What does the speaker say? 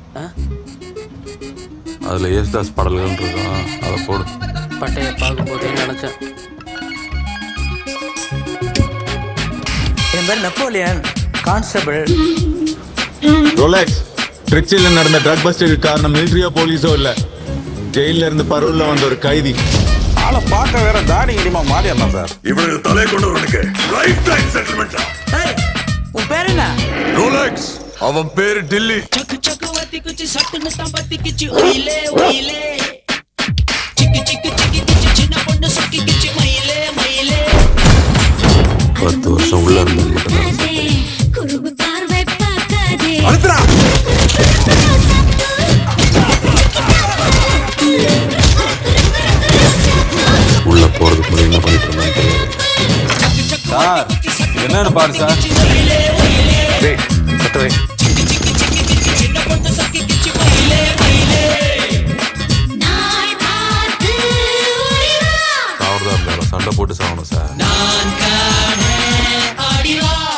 அதில் ஏசுதாஸ் பாடல்கள் இருக்கும் அதை போடு பட்டையை பார்க்கும்போதே நினச்சேன் என் பேர் நெப்போலியன் கான்ஸ்டபிள் ரோலெக்ஸ் திருச்சியில் நடந்த ட்ரக் பஸ்டுக்கு காரணம் மிலிட்ரியோ போலீஸோ இல்ல ஜெயில இருந்து பரோல்ல வந்த ஒரு கைதி ஆளை பார்க்க வேற தாடி இனிமா மாறிடலாம் சார் இவனுக்கு தலை கொண்டவனுக்கு லைஃப் டைம் செட்டில்மெண்ட் ஏய், உன் பேர் என்ன ரோலெக்ஸ் அவன் பேரு டில்லி చక్కు చక్కు వత్తికుచి సట్టును తంబత్తికిచ్చి ఒయిలే ఒయిలే చిక్కి చిక్కి చిక్కి కిచ్చి చిన్న పొన్ను సొక్కికిచ్చి మైలే మైలే பத்து வருஷம் உள்ள இருந்தது மட்டும்தான் குறுகு பார்வை பார்க்காதே அழுத்துறா உள்ள போறதுக்கு முன்னாடி என்ன பண்ணிட்டு இருந்தான்னு தெரியாது சார் என்னன்னு பாரு சார் டேய் கட்டு வை చిన్న పొన్ను సొక్కికిచ్చి మైలే మైలే நாய் பார்த்து ஓடிவா சாவறதா இருந்தாலும் சண்டை போட்டு சாகணும் சார் நான் காண ஆடிவா